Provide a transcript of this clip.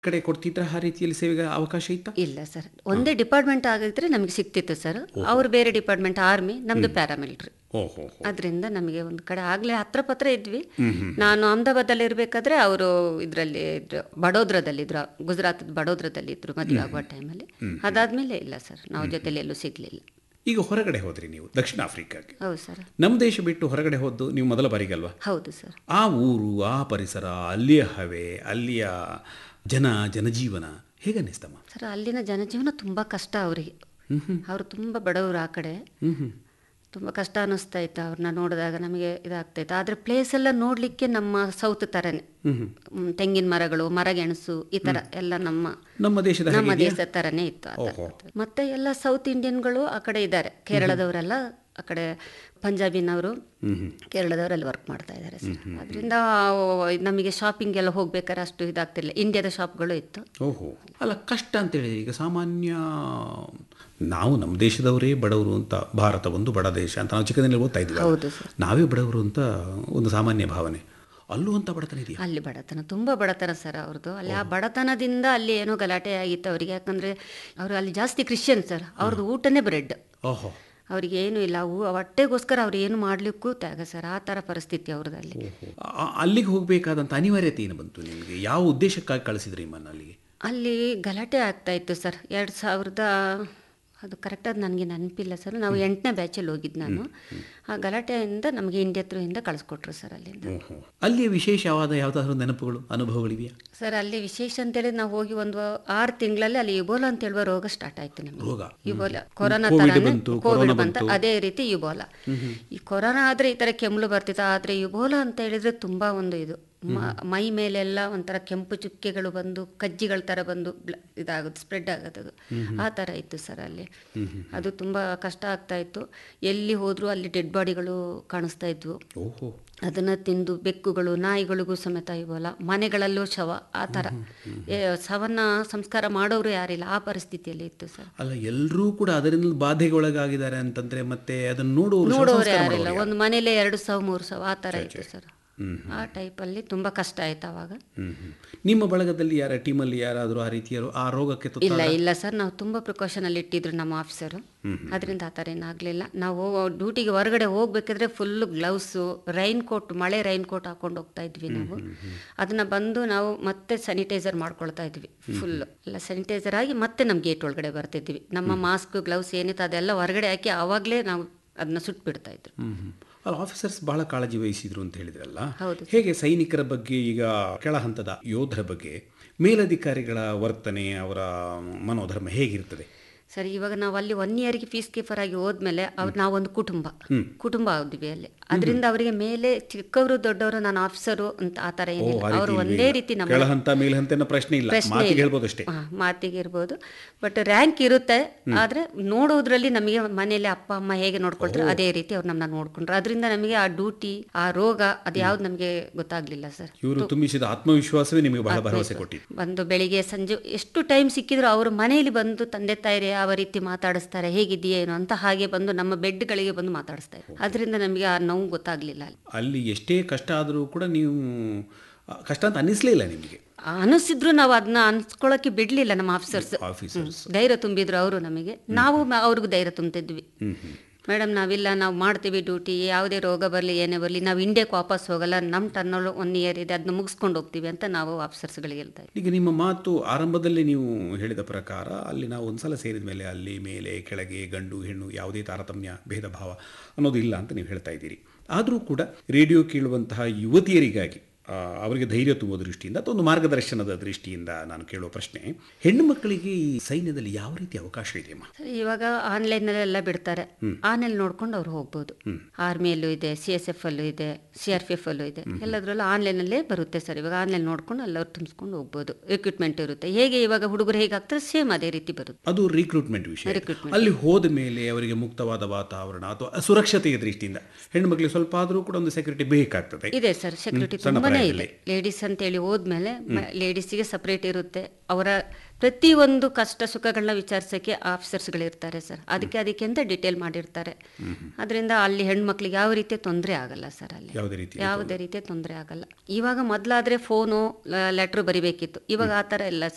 ಕಡೆ ಕೊಡ್ತಿದ್ರ ಆ ರೀತಿಯಲ್ಲಿ ಸೇವೆಗೆ ಅವಕಾಶ ಇತ್ತ ಇಲ್ಲ ಸರ್ ಒಂದೇ ಡಿಪಾರ್ಟ್ಮೆಂಟ್ ಆಗಿದ್ರೆ ನಮಗೆ ಸಿಕ್ತಿತ್ತು ಸರ್ ಅವ್ರು ಬೇರೆ ಡಿಪಾರ್ಟ್ಮೆಂಟ್ ಆರ್ಮಿ ನಮ್ದು ಪ್ಯಾರಾಮಿಲಿಟ್ರಿ ಓಹೋ ಅದರಿಂದ ನಮಗೆ ಒಂದು ಕಡೆ ಆಗ್ಲೇ ಹತ್ರ ಪತ್ರ ಇದ್ವಿ ನಾನು ಅಹಮದಾಬಾದಲ್ಲಿ ಇರಬೇಕಾದ್ರೆ ಅವರು ಇದರಲ್ಲಿ ಇದ್ರು ಬಡೋದ್ರದಲ್ಲಿದ್ರು ಗುಜರಾತ್ ಬಡೋದ್ರದಲ್ಲಿ ಇದ್ರು ಮದುವೆ ಆಗುವ ಟೈಮಲ್ಲಿ ಅದಾದ್ಮೇಲೆ ಇಲ್ಲ ಸರ್ ನಾವು ಜೊತೆಲಿ ಎಲ್ಲೂ ಸಿಗ್ಲಿಲ್ಲ ಈಗ ಹೊರಗಡೆ ಹೋದ್ರಿ ನೀವು ದಕ್ಷಿಣ ಆಫ್ರಿಕಾಗೆ ಹೌದು ಸರ್ ನಮ್ಮ ದೇಶ ಬಿಟ್ಟು ಹೊರಗಡೆ ಹೋದ್ದು ನೀವು ಮೊದಲ ಬಾರಿಗಲ್ವಾ ಹೌದು ಸರ್ ಆ ಊರು ಆ ಪರಿಸರ ಅಲ್ಲಿಯ ಹವೆ ಅಲ್ಲಿಯ ಜನ ಜನಜೀವನ ಹೇಗನ್ನಿಸ್ತಮ್ಮ ಸರ್ ಅಲ್ಲಿನ ಜನಜೀವನ ತುಂಬ ಕಷ್ಟ ಅವರಿಗೆ ಅವರು ತುಂಬ ಬಡವರು ಆ ಕಡೆ ತುಂಬ ಕಷ್ಟ ಅನ್ನಿಸ್ತಾ ಇತ್ತು ಅವ್ರನ್ನ ನೋಡಿದಾಗ ನಮಗೆ ಇದಾಗ್ತಾ ಇತ್ತು ಆದರೆ ಪ್ಲೇಸ್ ಎಲ್ಲ ನೋಡಲಿಕ್ಕೆ ನಮ್ಮ ಸೌತ್ ಥರನೇ ಹ್ಮ್, ತೆಂಗಿನ ಮರಗಳು ಮರಗೆಣಸು ಈ ಥರ ಎಲ್ಲ ನಮ್ಮ ನಮ್ಮ ದೇಶದ ನಮ್ಮ ಹಾಗೆ ದೇಶದ ಥರನೇ ಇತ್ತು ಆ ಥರ. ಮತ್ತೆ ಎಲ್ಲ ಸೌತ್ ಇಂಡಿಯನ್ಗಳು ಆ ಕಡೆ ಇದ್ದಾರೆ ಕೇರಳದವರೆಲ್ಲ ಆ ಕಡೆ ಪಂಜಾಬಿನವರು ಕೇರಳದವರಲ್ಲಿ ವರ್ಕ್ ಮಾಡ್ತಾ ಇದ್ದಾರೆ ಸರ್ ಅದರಿಂದ ನಮಗೆ ಶಾಪಿಂಗ್ ಎಲ್ಲ ಹೋಗ್ಬೇಕಾದ್ರೆ ಅಷ್ಟು ಇದಾಗ್ತಿಲ್ಲ ಇಂಡಿಯಾದ ಶಾಪ್ಗಳು ಇತ್ತು ಓಹೋ ಅಲ್ಲ ಕಷ್ಟ ಅಂತ ಹೇಳಿದ್ರೆ ಈಗ ಸಾಮಾನ್ಯ ನಾವು ನಮ್ಮ ದೇಶದವರೇ ಬಡವರು ಅಂತ ಭಾರತ ಒಂದು ಬಡ ದೇಶ ಅಂತ ನಾವು ಚಿಕ್ಕದಲ್ಲಿ ಓದ್ತಾ ಇದ್ವಿ ಹೌದು ಸರ್ ನಾವೇ ಬಡವರು ಅಂತ ಒಂದು ಸಾಮಾನ್ಯ ಭಾವನೆ ಅಲ್ಲೂ ಅಂತ ಬಡತನ ಇದೆಯಾ ಅಲ್ಲಿ ಬಡತನ ತುಂಬ ಬಡತನ ಸರ್ ಅವ್ರದ್ದು ಅಲ್ಲಿ ಆ ಬಡತನದಿಂದ ಅಲ್ಲಿ ಏನೋ ಗಲಾಟೆ ಆಗಿತ್ತು ಅವರಿಗೆ ಯಾಕಂದರೆ ಅವರು ಅಲ್ಲಿ ಜಾಸ್ತಿ ಕ್ರಿಶ್ಚಿಯನ್ ಸರ್ ಅವ್ರದ್ದು ಊಟನೇ ಬ್ರೆಡ್ ಓಹೋ ಅವ್ರಿಗೆ ಏನು ಇಲ್ಲ ಅವು ಹೊಟ್ಟೆಗೋಸ್ಕರ ಅವ್ರು ಏನು ಮಾಡಲಿಕ್ಕೂ ತ್ಯಾಗ ಸರ್ ಆ ಥರ ಪರಿಸ್ಥಿತಿ ಅವ್ರದ್ದು ಅಲ್ಲಿ ಆ- ಅಲ್ಲಿಗೆ ಹೋಗಬೇಕಾದಂಥ ಅನಿವಾರ್ಯತೆ ಏನು ಬಂತು ನಿಮಗೆ ಯಾವ ಉದ್ದೇಶಕ್ಕಾಗಿ ಕಳಿಸಿದ್ರಿ ನಿಮ್ಮನ್ನು ಅಲ್ಲಿಗೆ ಅಲ್ಲಿ ಗಲಾಟೆ ಆಗ್ತಾ ಇತ್ತು ಸರ್ ಎರಡು ಸಾವಿರದ ಅದು ಕರೆಕ್ಟಾಗಿ ನನಗೆ ನೆನಪಿಲ್ಲ ಸರ್ ನಾವು ಎಂಟನೇ ಬ್ಯಾಚಲ್ಲಿ ಹೋಗಿದ್ದು ನಾನು ಆ ಗಲಾಟೆಯಿಂದ ನಮಗೆ ಇಂಡಿಯಾ ಥ್ರೂಯಿಂದ ಕಳಿಸ್ಕೊಟ್ರು ಸರ್ ಅಲ್ಲಿಂದ ಓಹೋ ಅಲ್ಲಿಯ ವಿಶೇಷವಾದ ಯಾವುದಾದ್ರೂ ನೆನಪುಗಳು ಅನುಭವಗಳಿವೆಯಾ ಸರ್ ಅಲ್ಲಿ ವಿಶೇಷ ಅಂತೇಳಿ ನಾವು ಹೋಗಿ ಒಂದು ಆರು ತಿಂಗಳಲ್ಲಿ ಅಲ್ಲಿ ಯುಬೋಲಾ ಅಂತ ಹೇಳುವ ರೋಗ ಸ್ಟಾರ್ಟ್ ಆಯ್ತು ನಮಗೆ ರೋಗ ಯುಬೋಲಾ ಕೊರೋನಾ ಕೋವಿಡ್ ತರಾನೇ ಬಂತು, ಕೋವಿಡ್ ಕೊರೋನಾ ಬಂತ ಬಂತು. ಅದೇ ರೀತಿ ಯುಬೋಲಾ ಈ ಕೊರೋನಾ ಆದ್ರೆ ಈ ತರ ಕೆಮ್ಮಲು ಬರ್ತಿತ್ತು ಆದ್ರೆ ಯುಬೋಲಾ ಅಂತ ಹೇಳಿದ್ರೆ ತುಂಬಾ ಒಂದು ಇದು ಮ- ಮೈ ಮೇಲೆಲ್ಲ ಒಂಥರ ಕೆಂಪು ಚುಕ್ಕೆಗಳು ಬಂದು ಕಜ್ಜಿಗಳ ತರ ಬಂದು ಬ್ಲ- ಇದಾಗೋದು ಸ್ಪ್ರೆಡ್ ಆಗೋದು ಆ ತರ ಇತ್ತು ಸರ್ ಅಲ್ಲಿ ಅದು ತುಂಬಾ ಕಷ್ಟ ಆಗ್ತಾ ಇತ್ತು ಎಲ್ಲಿ ಹೋದ್ರು ಅಲ್ಲಿ ಡೆಡ್ ಬಾಡಿಗಳು ಕಾಣಿಸ್ತಾ ಇದ್ವು ಓಹೋ ಅದನ್ನ ತಿಂದು ಬೆಕ್ಕುಗಳು ನಾಯಿಗಳಿಗೂ ಸಮೇತ ಇವಲ್ಲ ಮನೆಗಳಲ್ಲೂ ಶವ ಆ ಥರ ಏ, ಶವನ್ನ ಸಂಸ್ಕಾರ ಮಾಡೋರು ಯಾರಿಲ್ಲ ಆ ಪರಿಸ್ಥಿತಿಯಲ್ಲಿ ಇತ್ತು ಸರ್ ಅಲ್ಲ ಎಲ್ಲರೂ ಕೂಡ ಅದರಿಂದ ಬಾಧೆಗೆ ಒಳಗಾಗಿದ್ದಾರೆ ಅಂತಂದ್ರೆ ಮತ್ತೆ ಅದನ್ನು ನೋಡುವವರು ನೋಡೋರು ಸಂಸ್ಕಾರ ಯಾರಿಲ್ಲ ಮಾಡೋರು ಒಂದು ಮನೇಲೆ ಎರಡು ಸಾವು ಮೂರು ಸಾವು ಆ ಥರ ಇತ್ತು ಸರ್ ಆ ಟೈಪಲ್ಲಿ ತುಂಬ ಕಷ್ಟ ಆಯ್ತು ಅವಾಗ ಹ್ಮ್, ಹ್ಮ್. ನಿಮ್ಮ ಬಳಗದಲ್ಲಿ ಯಾರ ಟೀಮಲ್ಲಿ ಯಾರಾದರೂ ಆ ರೀತಿಯ ಆ ರೋಗಕ್ಕೆ ತುತ್ತ ಇಲ್ಲ ಇಲ್ಲ ಸರ್ ನಾವು ತುಂಬ ಪ್ರಿಕಾಷನಲ್ಲಿ ಇಟ್ಟಿದ್ರು ನಮ್ಮ ಆಫೀಸರು ಅದರಿಂದ ಆ ಥರ ಏನಾಗಲಿಲ್ಲ ನಾವು ಡ್ಯೂಟಿಗೆ ಹೊರಗಡೆ ಹೋಗ್ಬೇಕಾದ್ರೆ ಫುಲ್ ಗ್ಲೌಸು ರೈನ್ ಕೋಟ್ ಮಳೆ ರೈನ್ ಕೋಟ್ ಹಾಕೊಂಡು ಹೋಗ್ತಾ ಇದ್ವಿ ನಾವು ಅದನ್ನ ಬಂದು ನಾವು ಮತ್ತೆ ಸ್ಯಾನಿಟೈಸರ್ ಮಾಡ್ಕೊಳ್ತಾ ಇದ್ವಿ ಫುಲ್ ಎಲ್ಲ ಸ್ಯಾನಿಟೈಸರ್ ಆಗಿ ಮತ್ತೆ ನಮ್ಮ ಗೇಟ್ ಒಳಗಡೆ ಬರ್ತಿದ್ವಿ ನಮ್ಮ ಮಾಸ್ಕ್ ಗ್ಲೌಸ್ ಏನಿತ್ತು ಅದೆಲ್ಲ ಹೊರಗಡೆ ಹಾಕಿ ಆವಾಗಲೇ ನಾವು ಅದನ್ನ ಸುಟ್ಬಿಡ್ತಾ ಇದ್ರು ಹ್ಮ್, ಹ್ಮ್. ಅಲ್ಲ ಆಫೀಸರ್ಸ್ ಬಹಳ ಕಾಳಜಿ ವಹಿಸಿದ್ರು ಅಂತ ಹೇಳಿದ್ರಲ್ಲ ಹೌದು ಹೇಗೆ ಸೈನಿಕರ ಬಗ್ಗೆ ಈಗ ಕೆಳ ಹಂತದ ಯೋಧರ ಬಗ್ಗೆ ಮೇಲಧಿಕಾರಿಗಳ ವರ್ತನೆ ಅವರ ಮನೋಧರ್ಮ ಹೇಗಿರ್ತದೆ ಸರಿ ಇವಾಗ ನಾವು ಅಲ್ಲಿ ಒನ್ ಇಯರ್ಗೆ ಫೀಸ್ ಕೀಪರ್ ಆಗಿ ಹೋದ್ಮೇಲೆ ಅವ್ರು ನಾವೊಂದು ಕುಟುಂಬ ಕುಟುಂಬ ಆದ್ವಿ ಅಲ್ಲಿ ಅದರಿಂದ ಅವರಿಗೆ ಮೇಲೆ ಚಿಕ್ಕವರು ದೊಡ್ಡವರು ನಾನು ಆಫೀಸರು ಅಂತ ಆ ಥರ ಓ, ಏನಿಲ್ಲ ಆ ರೀತಿ ಅವರು ಇಲ್ವೇ ಒಂದೇ ಇಲ್ಲ. ರೀತಿ ನಮ್ಮ ಕೆಳ ಹಂತ ಮೇಲ್ ಹಂತ ಅನ್ನೋ ಪ್ರಶ್ನೆ ಇಲ್ಲ ಪ್ರಶ್ನೆ ಮಾತಿಗೆ ಇಲ್ಲ. ಹೇಳ್ಬೋದು ಅಷ್ಟೇ ಹಾ, ಮಾತಿಗೆ ಇರ್ಬೋದು ಬಟ್ ರ್ಯಾಂಕ್ ಇರುತ್ತೆ ಆದ್ರೆ ನೋಡೋದ್ರಲ್ಲಿ ನಮಗೆ ಮನೆಯಲ್ಲಿ ಅಪ್ಪ ಅಮ್ಮ ಹೇಗೆ ನೋಡ್ಕೊಳ್ತಾರೆ ಅದೇ ರೀತಿ ಅವ್ರು ನಮ್ಮನ್ನ ನೋಡ್ಕೊಂಡ್ರು ಅದರಿಂದ ನಮಗೆ ಆ ಡ್ಯೂಟಿ ಆ ರೋಗ ಅದು ಯಾವ್ದು ನಮಗೆ ಗೊತ್ತಾಗ್ಲಿಲ್ಲ ಸರ್ ಇವರು ತುಂಬಿಸಿದ ಆತ್ಮವಿಶ್ವಾಸವೇ ನಿಮಗೆ ಬಹಳ ಭರವಸೆ ಕೊಟ್ಟಿತ್ತು ಬಂದು ಬೆಳಿಗ್ಗೆ ಸಂಜೆ ಎಷ್ಟು ಟೈಮ್ ಸಿಕ್ಕಿದ್ರು ಅವರು ಮನೆಯಲ್ಲಿ ಬಂದು ತಂದೆ ತಾಯಿರೇ ಯಾವ ರೀತಿ ಮಾತಾಡಿಸ್ತಾರೆ ಹೇಗಿದೆಯಾ ಏನು ಅಂತ ಹಾಗೆ ಬಂದು ನಮ್ಮ ಬೆಡ್ಗಳಿಗೆ ಬಂದು ಮಾತಾಡಿಸ್ತಾ ಇದ್ರು ಅದರಿಂದ ನಮಗೆ ಆ ನೋವು ಗೊತ್ತಾಗ್ಲಿಲ್ಲ ಅಲ್ಲಿ ಅಲ್ಲಿ ಎಷ್ಟೇ ಕಷ್ಟ ಆದರೂ ಕೂಡ ನೀವು ಆ, ಕಷ್ಟ ಅಂತ ಅನ್ನಿಸ್ಲೇ ಇಲ್ಲ ನಿಮಗೆ ಅನಿಸಿದ್ರು ನಾವು ಅದನ್ನ ಅನ್ಸ್ಕೊಳಕ್ಕೆ ಬಿಡ್ಲಿಲ್ಲ ನಮ್ಮ ಆಫೀಸರ್ಸ್ ಆಫೀಸರ್ಸ್ ಧೈರ್ಯ ತುಂಬಿದ್ರು ಅವರು ನಮಗೆ ನಾವು ಮ- ಅವ್ರಿಗೂ ಧೈರ್ಯ ತುಂಬ್ತಿದ್ವಿ ಮೇಡಮ್ ನಾವಿಲ್ಲ ನಾವು ಮಾಡ್ತೀವಿ ಡ್ಯೂಟಿ ಯಾವುದೇ ರೋಗ ಬರಲಿ ಏನೇ ಬರಲಿ ನಾವು ಇಂಡಿಯಾಕ್ಕೆ ವಾಪಸ್ ಹೋಗಲ್ಲ ನಮ್ಮ ಟರ್ನಲ್ ಒನ್ ಇಯರ್ ಇದೆ ಅದನ್ನ ಮುಗಿಸ್ಕೊಂಡು ಹೋಗ್ತೀವಿ ಅಂತ ನಾವು ಆಫೀಸರ್ಸ್ಗಳಿಗೆ ಹೇಳ್ತಾ ಇದ್ವಿ ಈಗ ನಿಮ್ಮ ಮಾತು ಆರಂಭದಲ್ಲಿ ನೀವು ಹೇಳಿದ ಪ್ರಕಾರ ಅಲ್ಲಿ ನಾವು ಒಂದ್ಸಲ ಸೇರಿದ ಮೇಲೆ ಅಲ್ಲಿ ಮೇಲೆ ಕೆಳಗೆ ಗಂಡು ಹೆಣ್ಣು ಯಾವುದೇ ತಾರತಮ್ಯ ಭೇದ ಭಾವ ಅನ್ನೋದು ಇಲ್ಲ ಅಂತ ನೀವು ಹೇಳ್ತಾ ಇದ್ದೀರಿ ಆದರೂ ಕೂಡ ರೇಡಿಯೋ ಕೇಳುವಂತಹ ಯುವತಿಯರಿಗಾಗಿ ಆ, ಅವರಿಗೆ ಧೈರ್ಯ ತುಂಬುವ ದೃಷ್ಟಿಯಿಂದ ಅಥವಾ ಒಂದು ಮಾರ್ಗದರ್ಶನದ ದೃಷ್ಟಿಯಿಂದ ನಾನು ಕೇಳುವ ಪ್ರಶ್ನೆ ಹೆಣ್ಣು ಮಕ್ಕಳಿಗೆ ಈ ಸೈನ್ಯದಲ್ಲಿ ಯಾವ ರೀತಿ ಅವಕಾಶ ಇದೆಯಮ್ಮ ಸರಿ ಇವಾಗ ಆನ್ಲೈನಲ್ಲೆಲ್ಲ ಬಿಡ್ತಾರೆ ಆನ್ಲೈನ್ ನೋಡ್ಕೊಂಡು ಅವ್ರು ಹೋಗ್ಬೋದು ಆರ್ಮಿಯಲ್ಲೂ ಇದೆ ಸಿ ಎಸ್ ಎಫ್ ಅಲ್ಲೂ ಇದೆ ಸಿ ಆರ್ ಪಿ ಎಫ್ ಅಲ್ಲೂ ಇದೆ ಎಲ್ಲದರಲ್ಲೂ ಆನ್ಲೈನಲ್ಲೇ ಬರುತ್ತೆ ಸರ್ ಇವಾಗ ಆನ್ಲೈನ್ ನೋಡ್ಕೊಂಡು ಎಲ್ಲರೂ ತುಂಬಿಸ್ಕೊಂಡು ಹೋಗ್ಬೋದು ರಿಕ್ರೂಟ್ಮೆಂಟ್ ಇರುತ್ತೆ ಹೇಗೆ ಇವಾಗ ಹುಡುಗರು ಹೇಗೆ ಆಗ್ತಾರೆ ಸೇಮ್ ಅದೇ ರೀತಿ ಬರುತ್ತೆ ಅದು ರಿಕ್ರೂಟ್ಮೆಂಟ್ ವಿಷಯ Recruitment. ಅಲ್ಲಿ ಹೋದ ಮೇಲೆ ಅವರಿಗೆ ಮುಕ್ತವಾದ ವಾತಾವರಣ ಅಥವಾ ಸುರಕ್ಷತೆಯ ದೃಷ್ಟಿಯಿಂದ ಹೆಣ್ಣು ಮಕ್ಕಳಿಗೆ ಸ್ವಲ್ಪ ಆದರೂ ಕೂಡ ಒಂದು ಸೆಕ್ಯೂರಿಟಿ ಬೇಕಾಗ್ತದೆ ಇದೆ ಸರ್ ಸೆಕ್ಯೂರಿಟಿ ಸಣ್ಣ ತುಂಬಾನೇ ಇದೆ ಪ್ರಾಯದಲ್ಲಿ. ಲೇಡೀಸ್ ಅಂತೇಳಿ ಹೋದ್ಮೇಲೆ ಲೇಡೀಸಿಗೆ ಸಪ್ರೇಟ್ ಇರುತ್ತೆ ಅವರ ಪ್ರತಿಯೊಂದು ಕಷ್ಟ ಸುಖಗಳನ್ನ ವಿಚಾರಿಸೋಕ್ಕೆ ಆಫೀಸರ್ಸ್ಗಳು ಇರ್ತಾರೆ ಸರ್ ಅದಕ್ಕೆ ಅದಕ್ಕೆ ಅಂತ ಡಿಟೇಲ್ ಮಾಡಿರ್ತಾರೆ ಅದರಿಂದ ಅಲ್ಲಿ ಹೆಣ್ಮಕ್ಳಿಗೆ ಯಾವ ರೀತಿಯ ತೊಂದರೆ ಆಗಲ್ಲ ಸರ್ ಅಲ್ಲಿ ಯಾವುದೇ ರೀತಿ ಯಾವುದೇ ರೀತಿಯ ತೊಂದರೆ ಆಗಲ್ಲ ಇವಾಗ ಮೊದಲಾದ್ರೆ ಫೋನು ಲೆಟ್ರ್ ಬರಿಬೇಕಿತ್ತು ಇವಾಗ ಆ ಥರ ಇಲ್ಲ